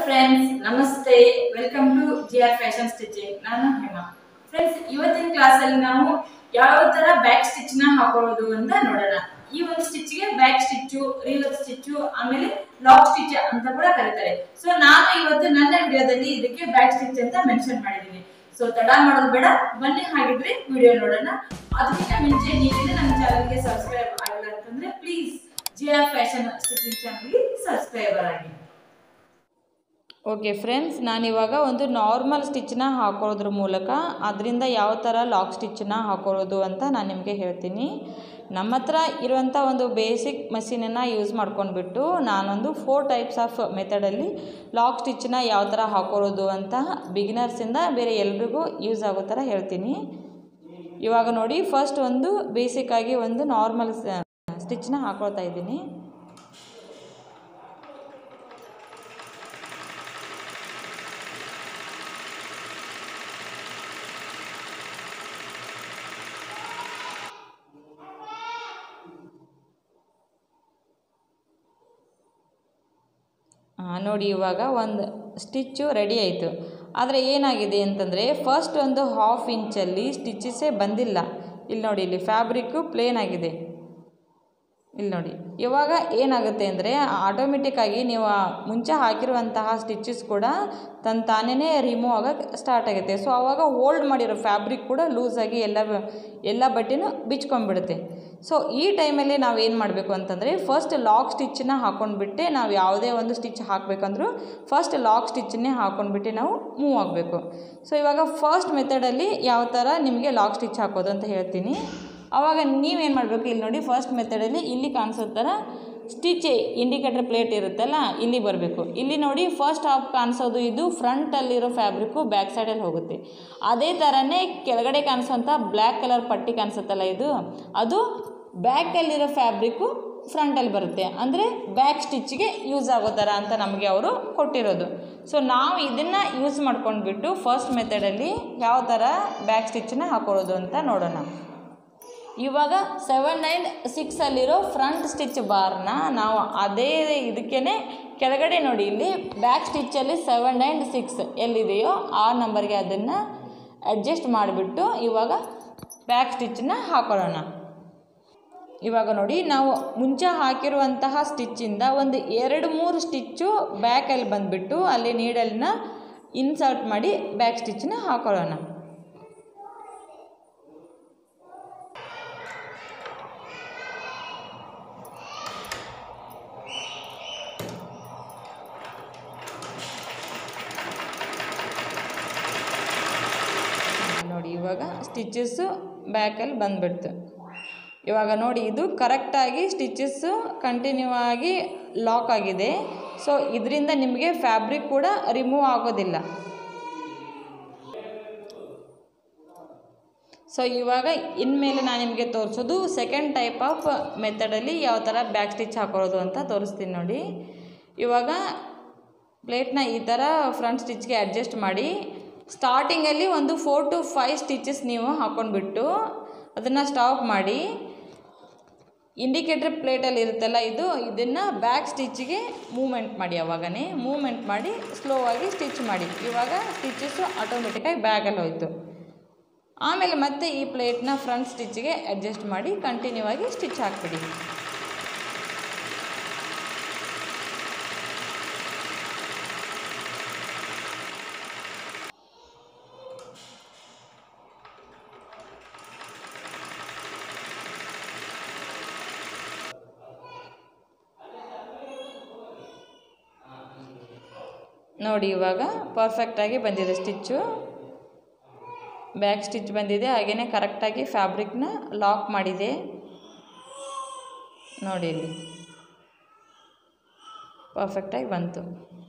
friends ನಮಸ್ತೆ welcome to G R fashion stitching ನಾನು Hema friends ಇವತ್ತಿನ ಕ್ಲಾಸಲ್ಲಿ ನಾವು ಯಾವ ತರ ಬ್ಯಾಕ್ ಸ್ಟಿಚ್ ನ ಹಾಕೊಳ್ಳೋದು ಅಂತ ನೋಡೋಣ ಈ ಒಂದು ಸ್ಟಿಚ್ ಗೆ ಬ್ಯಾಕ್ ಸ್ಟಿಚ್ಚು ರಿವರ್ಸ್ ಸ್ಟಿಚ್ಚು ಆಮೇಲೆ ಲಾಕ್ ಸ್ಟಿಚ್ ಅಂತ ಕೂಡ ಕರೀತಾರೆ ಸೊ ನಾನು ಇವತ್ತು ನನ್ನ ವಿಡಿಯೋದಲ್ಲಿ ಇದಕ್ಕೆ ಬ್ಯಾಕ್ ಸ್ಟಿಚ್ ಅಂತ ಮೆನ್ಷನ್ ಮಾಡಿದ್ದೀನಿ ಸೊ ತಡ ಮಾಡೋದು ಬೇಡ ಬನ್ನಿ ಹಾಗಿದ್ರೆ ವಿಡಿಯೋ ನೋಡೋಣ ಅದಕ್ಕಿಂತ ಮುಂಚೆ ನೀವೇನು ನಮ್ಮ ಚಾನಲ್ಗೆ ಸಬ್ಸ್ಕ್ರೈಬ್ ಆಗಿಲ್ಲ ಅಂತಂದ್ರೆ please G R fashion stitching ಚಾನಲ್ಗೆ ಸಬ್ಸ್ಕ್ರೈಬರ್ ಆಗಿ ಓಕೆ ಫ್ರೆಂಡ್ಸ್ ನಾನಿವಾಗ ಒಂದು ನಾರ್ಮಲ್ ಸ್ಟಿಚ್ನ ಹಾಕೊಳ್ಳೋದ್ರ ಮೂಲಕ ಅದರಿಂದ ಯಾವ ಥರ ಲಾಕ್ ಸ್ಟಿಚ್ಚನ್ನ ಹಾಕೊಳ್ಳೋದು ಅಂತ ನಾನು ನಿಮಗೆ ಹೇಳ್ತೀನಿ ನಮ್ಮ ಹತ್ರ ಇರುವಂಥ ಒಂದು ಬೇಸಿಕ್ ಮಷೀನನ್ನು ಯೂಸ್ ಮಾಡ್ಕೊಂಡ್ಬಿಟ್ಟು ನಾನೊಂದು ಫೋರ್ ಟೈಪ್ಸ್ ಆಫ್ ಮೆಥಡಲ್ಲಿ ಲಾಕ್ ಸ್ಟಿಚ್ಚನ್ನ ಯಾವ ಥರ ಹಾಕೊಳ್ಳೋದು ಅಂತ ಬಿಗಿನರ್ಸಿಂದ ಬೇರೆ ಎಲ್ರಿಗೂ ಯೂಸ್ ಆಗೋ ಥರ ಹೇಳ್ತೀನಿ ಇವಾಗ ನೋಡಿ ಫಸ್ಟ್ ಒಂದು ಬೇಸಿಕ್ಕಾಗಿ ಒಂದು ನಾರ್ಮಲ್ ಸ್ಟಿಚ್ನ ಹಾಕೊಳ್ತಾ ಇದ್ದೀನಿ ಆ, ನೋಡಿ ಇವಾಗ ಒಂದು ಸ್ಟಿಚ್ಚು ರೆಡಿ ಆಯಿತು ಆದರೆ ಏನಾಗಿದೆ ಅಂತಂದರೆ ಫಸ್ಟ್ ಒಂದು ಹಾಫ್ ಇಂಚಲ್ಲಿ ಸ್ಟಿಚಸ್ಸೇ ಬಂದಿಲ್ಲ ಇಲ್ಲಿ ನೋಡಿ ಇಲ್ಲಿ ಫ್ಯಾಬ್ರಿಕ್ಕು ಪ್ಲೇನ್ ಆಗಿದೆ ಇಲ್ಲಿ ನೋಡಿ ಇವಾಗ ಏನಾಗುತ್ತೆ ಅಂದರೆ ಆಟೋಮೆಟಿಕ್ಕಾಗಿ ನೀವು ಆ ಮುಂಚೆ ಹಾಕಿರುವಂತಹ ಸ್ಟಿಚಸ್ ಕೂಡ ತನ್ನ ತಾನೇ ರಿಮೂವ್ ಆಗೋಕ್ಕೆ ಸ್ಟಾರ್ಟ್ ಆಗುತ್ತೆ ಸೊ ಆವಾಗ ಹೋಲ್ಡ್ ಮಾಡಿರೋ ಫ್ಯಾಬ್ರಿಕ್ ಕೂಡ ಲೂಸಾಗಿ ಎಲ್ಲ ಎಲ್ಲ ಬಟ್ಟೆನೂ ಬಿಚ್ಕೊಂಡ್ಬಿಡುತ್ತೆ ಸೊ ಈ ಟೈಮಲ್ಲಿ ನಾವು ಏನು ಮಾಡಬೇಕು ಅಂತಂದರೆ ಫಸ್ಟ್ ಲಾಕ್ ಸ್ಟಿಚ್ಚನ್ನ ಹಾಕ್ಕೊಂಡ್ಬಿಟ್ಟೆ ನಾವು ಯಾವುದೇ ಒಂದು ಸ್ಟಿಚ್ ಹಾಕಬೇಕಂದ್ರೂ ಫಸ್ಟ್ ಲಾಕ್ ಸ್ಟಿಚ್ಚನ್ನೇ ಹಾಕ್ಕೊಂಡ್ಬಿಟ್ಟು ನಾವು ಮೂವ್ ಆಗಬೇಕು ಸೊ ಇವಾಗ ಫಸ್ಟ್ ಮೆಥಡಲ್ಲಿ ಯಾವ ಥರ ನಿಮಗೆ ಲಾಕ್ ಸ್ಟಿಚ್ ಹಾಕೋದು ಅಂತ ಹೇಳ್ತೀನಿ ಆವಾಗ ನೀವೇನು ಮಾಡಬೇಕು ಇಲ್ಲಿ ನೋಡಿ ಫಸ್ಟ್ ಮೆಥಡಲ್ಲಿ ಇಲ್ಲಿ ಕಾಣಿಸೋ ಥರ ಸ್ಟಿಚ್ ಇಂಡಿಕೇಟರ್ ಪ್ಲೇಟ್ ಇರುತ್ತಲ್ಲ ಇಲ್ಲಿ ಬರಬೇಕು ಇಲ್ಲಿ ನೋಡಿ ಫಸ್ಟ್ ಹಾಫ್ ಕಾಣಿಸೋದು ಇದು ಫ್ರಂಟಲ್ಲಿರೋ ಫ್ಯಾಬ್ರಿಕ್ಕು ಬ್ಯಾಕ್ ಸೈಡಲ್ಲಿ ಹೋಗುತ್ತೆ ಅದೇ ಥರನೇ ಕೆಳಗಡೆ ಕಾಣಿಸೋಂಥ ಬ್ಲ್ಯಾಕ್ ಕಲರ್ ಪಟ್ಟಿ ಕಾಣಿಸುತ್ತಲ್ಲ ಇದು ಅದು ಬ್ಯಾಕಲ್ಲಿರೋ ಫ್ಯಾಬ್ರಿಕ್ಕು ಫ್ರಂಟಲ್ಲಿ ಬರುತ್ತೆ ಅಂದರೆ ಬ್ಯಾಕ್ ಸ್ಟಿಚ್ಗೆ ಯೂಸ್ ಆಗೋ ಥರ ಅಂತ ನಮಗೆ ಅವರು ಕೊಟ್ಟಿರೋದು ಸೊ ನಾವು ಇದನ್ನು ಯೂಸ್ ಮಾಡ್ಕೊಂಡ್ಬಿಟ್ಟು ಫಸ್ಟ್ ಮೆಥಡಲ್ಲಿ ಯಾವ ಥರ ಬ್ಯಾಕ್ ಸ್ಟಿಚ್ಚನ್ನ ಹಾಕೊಳ್ಳೋದು ಅಂತ ನೋಡೋಣ ಇವಾಗ ಸೆವೆನ್ ನೈನ್ ಸಿಕ್ಸಲ್ಲಿರೋ ಫ್ರಂಟ್ ಸ್ಟಿಚ್ ಬಾರ್ನ ನಾವು ಅದೇ ಇದಕ್ಕೇ ಕೆಳಗಡೆ ನೋಡಿ ಇಲ್ಲಿ ಬ್ಯಾಕ್ ಸ್ಟಿಚ್ಚಲ್ಲಿ ಸೆವೆನ್ ನೈನ್ ಸಿಕ್ಸ್ ಎಲ್ಲಿದೆಯೋ ಆ ನಂಬರ್ಗೆ ಅದನ್ನು ಅಡ್ಜಸ್ಟ್ ಮಾಡಿಬಿಟ್ಟು ಇವಾಗ ಬ್ಯಾಕ್ ಸ್ಟಿಚ್ಚನ್ನ ಹಾಕೊಳ್ಳೋಣ ಇವಾಗ ನೋಡಿ ನಾವು ಮುಂಚೆ ಹಾಕಿರುವಂತಹ ಸ್ಟಿಚ್ಚಿಂದ ಒಂದು ಎರಡು ಮೂರು ಸ್ಟಿಚ್ಚು ಬ್ಯಾಕಲ್ಲಿ ಬಂದುಬಿಟ್ಟು ಅಲ್ಲಿ ನೀಡಲ್ನ ಇನ್ಸರ್ಟ್ ಮಾಡಿ ಬ್ಯಾಕ್ ಸ್ಟಿಚ್ಚನ್ನ ಹಾಕೊಳ್ಳೋಣ ನೋಡಿ ಇವಾಗ ಸ್ಟಿಚಸ್ಸು ಬ್ಯಾಕಲ್ಲಿ ಬಂದುಬಿಡ್ತು ಇವಾಗ ನೋಡಿ ಇದು ಕರೆಕ್ಟಾಗಿ ಸ್ಟಿಚಸ್ಸು ಕಂಟಿನ್ಯೂ ಆಗಿ ಲಾಕ್ ಆಗಿದೆ ಸೊ ಇದರಿಂದ ನಿಮಗೆ ಫ್ಯಾಬ್ರಿಕ್ ಕೂಡ ರಿಮೂವ್ ಆಗೋದಿಲ್ಲ ಸೊ ಇವಾಗ ಇನ್ಮೇಲೆ ನಾನು ನಿಮಗೆ ತೋರಿಸೋದು ಸೆಕೆಂಡ್ ಟೈಪ್ ಆಫ್ ಮೆಥಡಲ್ಲಿ ಯಾವ ಥರ ಬ್ಯಾಕ್ ಸ್ಟಿಚ್ ಹಾಕೊಳ್ಳೋದು ಅಂತ ತೋರಿಸ್ತೀನಿ ನೋಡಿ ಇವಾಗ ಪ್ಲೇಟ್ನ ಈ ಥರ ಫ್ರಂಟ್ ಸ್ಟಿಚ್ಗೆ ಅಡ್ಜಸ್ಟ್ ಮಾಡಿ ಸ್ಟಾರ್ಟಿಂಗಲ್ಲಿ ಒಂದು ಫೋರ್ ಟು ಫೈವ್ ಸ್ಟಿಚಸ್ ನೀವು ಹಾಕ್ಕೊಂಡ್ಬಿಟ್ಟು ಅದನ್ನು ಸ್ಟಾಪ್ ಮಾಡಿ ಇಂಡಿಕೇಟರ್ ಪ್ಲೇಟಲ್ಲಿ ಇರುತ್ತಲ್ಲ ಇದು ಇದನ್ನು ಬ್ಯಾಕ್ ಸ್ಟಿಚ್ಗೆ ಮೂಮೆಂಟ್ ಮಾಡಿ ಅವಾಗನೇ ಮೂಮೆಂಟ್ ಮಾಡಿ ಸ್ಲೋ ಆಗಿ ಸ್ಟಿಚ್ ಮಾಡಿ ಇವಾಗ ಸ್ಟಿಚಸ್ಸು ಆಟೋಮೆಟಿಕ್ಕಾಗಿ ಬ್ಯಾಗಲ್ಲಿ ಹೋಯ್ತು ಆಮೇಲೆ ಮತ್ತೆ ಈ ಪ್ಲೇಟ್ನ ಫ್ರಂಟ್ ಸ್ಟಿಚ್ಗೆ ಅಡ್ಜಸ್ಟ್ ಮಾಡಿ ಕಂಟಿನ್ಯೂ ಆಗಿ ಸ್ಟಿಚ್ ಹಾಕ್ಬಿಡಿ ನೋಡಿ ಇವಾಗ ಪರ್ಫೆಕ್ಟಾಗಿ ಬಂದಿದೆ ಸ್ಟಿಚ್ಚು ಬ್ಯಾಕ್ ಸ್ಟಿಚ್ ಬಂದಿದೆ ಹಾಗೆಯೇ ಕರೆಕ್ಟಾಗಿ ಫ್ಯಾಬ್ರಿಕ್ನ ಲಾಕ್ ಮಾಡಿದೆ ನೋಡಿ ಇಲ್ಲಿ ಪರ್ಫೆಕ್ಟಾಗಿ ಬಂತು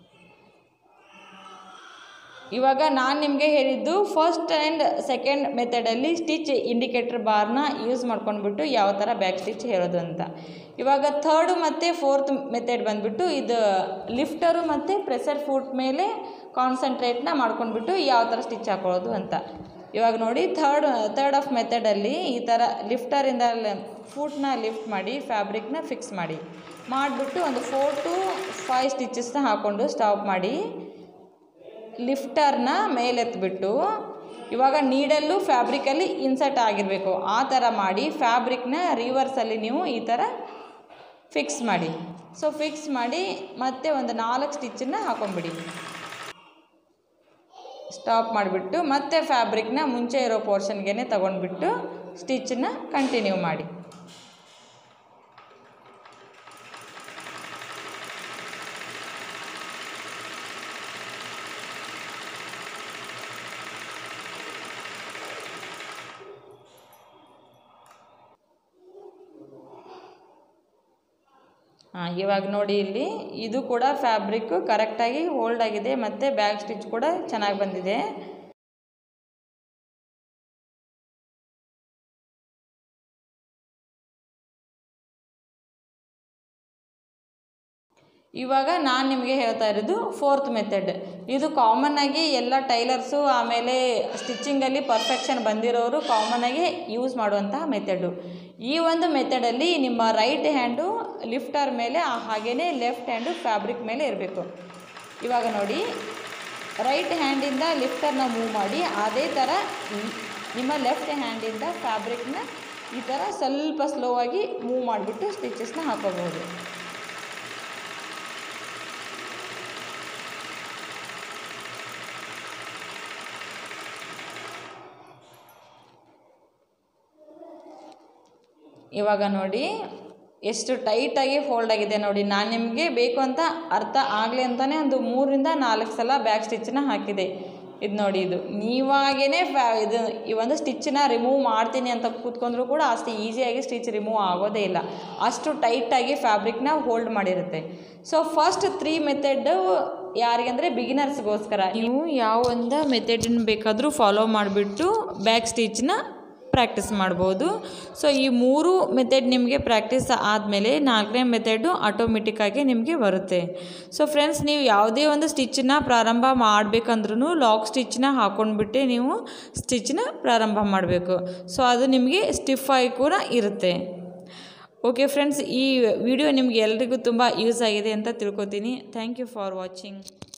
ಇವಾಗ ನಾನು ನಿಮಗೆ ಹೇಳಿದ್ದು ಫಸ್ಟ್ ಆ್ಯಂಡ್ ಸೆಕೆಂಡ್ ಮೆಥಡಲ್ಲಿ ಸ್ಟಿಚ್ ಇಂಡಿಕೇಟರ್ ಬಾರ್ನ ಯೂಸ್ ಮಾಡ್ಕೊಂಡ್ಬಿಟ್ಟು ಯಾವ ಥರ ಬ್ಯಾಕ್ ಸ್ಟಿಚ್ ಹೇಳೋದು ಅಂತ ಇವಾಗ ಥರ್ಡು ಮತ್ತು ಫೋರ್ತ್ ಮೆಥಡ್ ಬಂದುಬಿಟ್ಟು ಇದು ಲಿಫ್ಟರು ಮತ್ತು ಪ್ರೆಸರ್ ಫುಟ್ ಮೇಲೆ ಕಾನ್ಸಂಟ್ರೇಟ್ನ ಮಾಡ್ಕೊಂಡ್ಬಿಟ್ಟು ಯಾವ ಥರ ಸ್ಟಿಚ್ ಹಾಕೊಳ್ಳೋದು ಅಂತ ಇವಾಗ ನೋಡಿ ಥರ್ಡ್ ಥರ್ಡ್ ಆಫ್ ಮೆಥಡಲ್ಲಿ ಈ ಥರ ಲಿಫ್ಟರಿಂದ ಫೂಟ್ನ ಲಿಫ್ಟ್ ಮಾಡಿ ಫ್ಯಾಬ್ರಿಕ್ನ ಫಿಕ್ಸ್ ಮಾಡಿ ಮಾಡಿಬಿಟ್ಟು ಒಂದು ಫೋರ್ ಟು ಫೈವ್ ಸ್ಟಿಚಸ್ನ ಹಾಕ್ಕೊಂಡು ಸ್ಟಾಪ್ ಮಾಡಿ ಲಿಫ್ಟರ್ನ ಮೇಲೆತ್ಬಿಟ್ಟು ಇವಾಗ ನೀಡಲ್ಲೂ ಫ್ಯಾಬ್ರಿಕಲ್ಲಿ ಇನ್ಸರ್ಟ್ ಆಗಿರಬೇಕು ಆ ಥರ ಮಾಡಿ ಫ್ಯಾಬ್ರಿಕ್ನ ರಿವರ್ಸಲ್ಲಿ ನೀವು ಈ ಥರ ಫಿಕ್ಸ್ ಮಾಡಿ ಸೊ ಫಿಕ್ಸ್ ಮಾಡಿ ಮತ್ತೆ ಒಂದು ನಾಲ್ಕು ಸ್ಟಿಚ್ಚನ್ನು ಹಾಕೊಂಬಿಡಿ ಸ್ಟಾಪ್ ಮಾಡಿಬಿಟ್ಟು ಮತ್ತೆ ಫ್ಯಾಬ್ರಿಕ್ನ ಮುಂಚೆ ಇರೋ ಪೋರ್ಷನ್ಗೆ ತಗೊಂಡ್ಬಿಟ್ಟು ಸ್ಟಿಚ್ಚನ್ನ ಕಂಟಿನ್ಯೂ ಮಾಡಿ ಹಾಂ ಇವಾಗ ನೋಡಿ ಇಲ್ಲಿ ಇದು ಕೂಡ ಫ್ಯಾಬ್ರಿಕ್ಕು ಕರೆಕ್ಟಾಗಿ ಹೋಲ್ಡ್ ಆಗಿದೆ ಮತ್ತು ಬ್ಯಾಕ್ ಸ್ಟಿಚ್ ಕೂಡ ಚೆನ್ನಾಗಿ ಬಂದಿದೆ ಇವಾಗ ನಾನು ನಿಮಗೆ ಹೇಳ್ತಾ ಇರೋದು ಫೋರ್ತ್ ಮೆಥಡ್ ಇದು ಕಾಮನ್ ಆಗಿ ಎಲ್ಲ ಟೈಲರ್ಸು ಆಮೇಲೆ ಸ್ಟಿಚ್ಚಿಂಗಲ್ಲಿ ಪರ್ಫೆಕ್ಷನ್ ಬಂದಿರೋರು ಕಾಮನ್ ಆಗಿ ಯೂಸ್ ಮಾಡುವಂತಹ ಮೆಥಡು ಈ ಒಂದು ಮೆಥಡಲ್ಲಿ ನಿಮ್ಮ ರೈಟ್ ಹ್ಯಾಂಡು ಲಿಫ್ಟರ್ ಮೇಲೆ ಹಾಗೆಯೇ ಲೆಫ್ಟ್ ಹ್ಯಾಂಡು ಫ್ಯಾಬ್ರಿಕ್ ಮೇಲೆ ಇರಬೇಕು ಇವಾಗ ನೋಡಿ ರೈಟ್ ಹ್ಯಾಂಡಿಂದ ಲಿಫ್ಟರ್ನ ಮೂವ್ ಮಾಡಿ ಅದೇ ಥರ ನಿಮ್ಮ ಲೆಫ್ಟ್ ಹ್ಯಾಂಡಿಂದ ಫ್ಯಾಬ್ರಿಕ್ನ ಈ ಥರ ಸ್ವಲ್ಪ ಸ್ಲೋ ಆಗಿ ಮೂವ್ ಮಾಡಿಬಿಟ್ಟು ಸ್ಟಿಚಸ್ನ ಹಾಕೋಬಹುದು ಇವಾಗ ನೋಡಿ ಎಷ್ಟು ಟೈಟಾಗಿ ಫೋಲ್ಡ್ ಆಗಿದೆ ನೋಡಿ ನಾನು ನಿಮಗೆ ಬೇಕು ಅಂತ ಅರ್ಥ ಆಗಲಿ ಅಂತಲೇ ಒಂದು ಮೂರರಿಂದ ನಾಲ್ಕು ಸಲ ಬ್ಯಾಕ್ ಸ್ಟಿಚ್ಚನ್ನ ಹಾಕಿದೆ ಇದು ನೋಡಿ ಇದು ನೀವಾಗೇ ಫ್ಯಾ ಇದು ಈ ಒಂದು ಸ್ಟಿಚ್ಚನ್ನ ರಿಮೂವ್ ಮಾಡ್ತೀನಿ ಅಂತ ಕೂತ್ಕೊಂಡ್ರೂ ಕೂಡ ಅಷ್ಟು ಈಸಿಯಾಗಿ ಸ್ಟಿಚ್ ರಿಮೂವ್ ಆಗೋದೇ ಇಲ್ಲ ಅಷ್ಟು ಟೈಟಾಗಿ ಫ್ಯಾಬ್ರಿಕ್ನ ಹೋಲ್ಡ್ ಮಾಡಿರುತ್ತೆ ಸೊ ಫಸ್ಟ್ ತ್ರೀ ಮೆಥಡು ಯಾರಿಗಂದರೆ ಬಿಗಿನರ್ಸ್ಗೋಸ್ಕರ ನೀವು ಯಾವ ಒಂದು ಮೆಥಡನ್ನ ಬೇಕಾದರೂ ಫಾಲೋ ಮಾಡಿಬಿಟ್ಟು ಬ್ಯಾಕ್ ಸ್ಟಿಚ್ನ ಪ್ರಾಕ್ಟೀಸ್ ಮಾಡ್ಬೋದು ಸೊ ಈ ಮೂರು ಮೆಥಡ್ ನಿಮಗೆ ಪ್ರಾಕ್ಟೀಸ್ ಆದಮೇಲೆ ನಾಲ್ಕನೇ ಮೆಥಡು ಆಟೋಮೆಟಿಕ್ಕಾಗಿ ನಿಮಗೆ ಬರುತ್ತೆ ಸೊ ಫ್ರೆಂಡ್ಸ್ ನೀವು ಯಾವುದೇ ಒಂದು ಸ್ಟಿಚ್ಚನ್ನ ಪ್ರಾರಂಭ ಮಾಡಬೇಕಂದ್ರೂ ಲಾಕ್ ಸ್ಟಿಚ್ನ ಹಾಕ್ಕೊಂಡ್ಬಿಟ್ಟೆ ನೀವು ಸ್ಟಿಚ್ನ ಪ್ರಾರಂಭ ಮಾಡಬೇಕು ಸೊ ಅದು ನಿಮಗೆ ಸ್ಟಿಫ್ ಆಗಿ ಕೂಡ ಇರುತ್ತೆ ಓಕೆ ಫ್ರೆಂಡ್ಸ್ ಈ ವಿಡಿಯೋ ನಿಮಗೆ ಎಲ್ರಿಗೂ ತುಂಬ ಯೂಸ್ ಆಗಿದೆ ಅಂತ ತಿಳ್ಕೊತೀನಿ ಥ್ಯಾಂಕ್ ಯು ಫಾರ್ ವಾಚಿಂಗ್